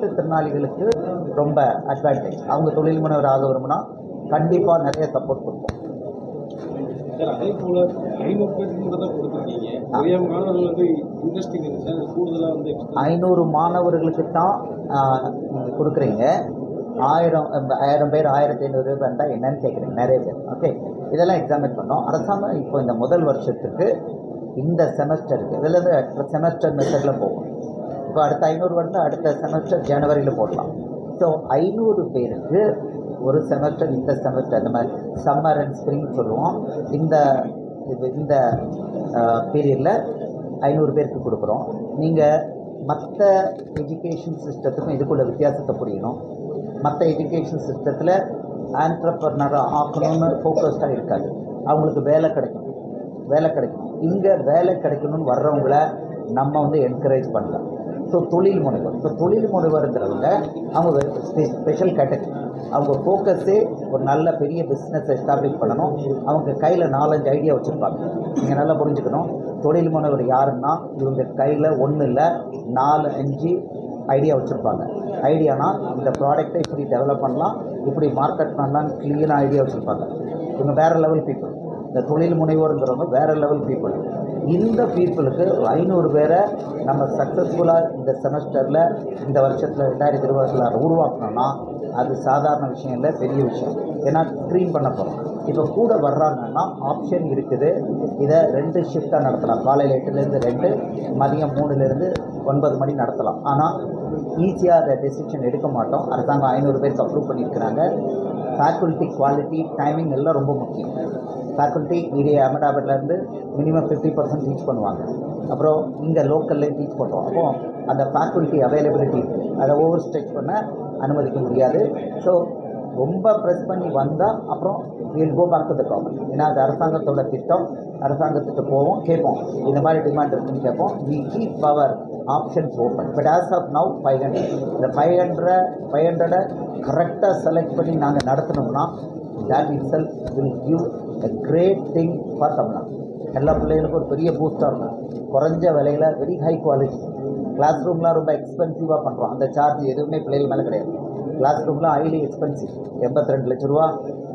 மாற்றுத்திறனாளிகளுக்கு ரொம்ப அட்வான்டேஜ் அவங்க தொழில் முனைவர் ஆக விரும்பினா கண்டிப்பாக நிறைய சப்போர்ட் கொடுப்போம் சார் அதே போல ஐநூறு பேருக்கு மட்டும் தான் கொடுத்துருக்கீங்க நிறைய மாணவர்கள் வந்து இன்ட்ரெஸ்டிங் இருக்கு சார் கூடுதலாக வந்து extra- ஐநூறு மாணவர்களுக்கு தான் நீங்கள் கொடுக்குறீங்க ஆயிரம் அஹ், ஆயிரம் பேர் ஆயிரத்தி ஐநூறு பேர் இருந்தால் என்னன்னு கேட்குறீங்க நிறைய பேர் ஓகே இதெல்லாம் எக்ஸாமின் பண்ணோம் அரசாங்கம் இப்போ இந்த முதல் வருஷத்துக்கு இந்த செமஸ்டருக்கு இதில் இருந்து செமஸ்டர் மெத்தடில் போகும் இப்போ அடுத்த ஐநூறு வந்து அடுத்த செமஸ்டர் ஜனவரியில் போடலாம் ஸோ ஐநூறு பேருக்கு ஒரு செமஸ்டர் இந்த செமஸ்டர் இந்த மாதிரி சம்மர் அண்ட் ஸ்ப்ரிங் சொல்லுவோம் இந்த இது இந்த பீரியடில் ஐநூறு பேருக்கு கொடுக்குறோம் நீங்கள் மற்ற எஜுகேஷன் சிஸ்டத்துக்கும் இதுக்குள்ள வித்தியாசத்தை புரியணும் மற்ற எஜுகேஷன் சிஸ்டத்தில் ஆண்டர்பர்னராக ஆக்கணும்னு ஃபோக்கஸ்டாக இருக்காது அவங்களுக்கு வேலை கிடைக்கும் வேலை கிடைக்கும் இங்கே வேலை கிடைக்கணும்னு வர்றவங்கள நம்ம வந்து என்கரேஜ் பண்ணலாம் ஸோ தொழில் முனைவர் ஸோ தொழில் முனைவருங்கிறவங்க அவங்க ஸ்பெ- ஸ்பெஷல் கேட்டகரி அவங்க ஃபோக்கஸே ஒரு நல்ல பெரிய பிஸ்னஸ் எஸ்டாப்ளிஷ் பண்ணணும் அவங்க கையில் நாலஞ்சு ஐடியா வச்சுருப்பாங்க நீங்கள் நல்லா புரிஞ்சுக்கணும் தொழில் முனைவர் யாருன்னா இவங்க கையில் ஒன்றும் இல்லை நாலு அஞ்சு ஐடியா வச்சுருப்பாங்க ஐடியானா இந்த ப்ராடக்ட்டை இப்படி டெவலப் பண்ணலாம் இப்படி மார்க்கெட் பண்ணலாம்னு க்ளீனாக ஐடியா வச்சுருப்பாங்க இவங்க வேறு லெவல் பீப்புள் இந்த தொழில் முனைவோருங்கிறவங்க வேறு லெவல் பீப்புள் இந்த பீப்புளுக்கு ஐநூறு பேரை நம்ம சக்ஸஸ்ஃபுல்லாக இந்த செமஸ்டரில் இந்த வருஷத்தில் ரெண்டாயிரத்தி இருபதில் உருவாக்கணும்னா அது சாதாரண விஷயம் இல்லை பெரிய விஷயம் ஏன்னா ஸ்க்ரீன் பண்ண போகிறோம் இப்போ கூட வர்றாங்கன்னா ஆப்ஷன் இருக்குது இதை ரெண்டு ஷிஃப்டாக நடத்தலாம் காலையில் எட்டுலேருந்து ரெண்டு மதியம் மூணுலேருந்து ஒன்பது மணி நடத்தலாம் ஆனால் ஈஸியாக அதை டெசிஷன் எடுக்க மாட்டோம் அரசாங்கம் ஐநூறு பேருக்கு அப்ரூவ் பண்ணியிருக்கிறாங்க ஃபேக்கல்ட்டி குவாலிட்டி டைமிங் எல்லாம் ரொம்ப முக்கியம் ஃபேக்கல்ட்டி இடிஏ அகமதாபாத்லேருந்து மினிமம் ஃபிஃப்டி பர்சன்ட் டீச் பண்ணுவாங்க அப்புறம் இங்கே லோக்கல்லையும் டீச் பண்ணுறோம் அப்போ அந்த ஃபேக்கல்ட்டி அவைலபிலிட்டி அதை ஓவர் ஸ்ட்ரெச் பண்ண அனுமதிக்க முடியாது ஸோ ரொம்ப ப்ரெஸ் பண்ணி வந்தால் அப்புறம் we'll go back to the government ஏன்னா அது அரசாங்கத்தோட திட்டம் அரசாங்கத்துக்கு போவோம் கேட்போம் இந்த மாதிரி டிமாண்ட் இருக்குன்னு கேட்போம் we keep power options open but as of now five hundred இந்த ஃபைவ் ஹண்ட்ரட் ஃபைவ் ஹண்ட்ரடை கரெக்டாக செலக்ட் பண்ணி நாங்கள் நடத்தினோம்னா that itself will give a great thing for Tamil Nadu எல்லா பிள்ளைகளுக்கும் ஒரு பெரிய பூஸ்டாக இருக்கும் குறைஞ்ச விலையில் வெரி ஹை குவாலிட்டி கிளாஸ் ரூம்லாம் ரொம்ப எக்ஸ்பென்சிவாக பண்ணுறோம் அந்த சார்ஜ் எதுவுமே பிள்ளைகள் மேலே கிடையாது கிளாஸ் ரூம்லாம் ஹைலி எக்ஸ்பென்சிவ் எண்பத்தி ரெண்டு லட்ச ரூபா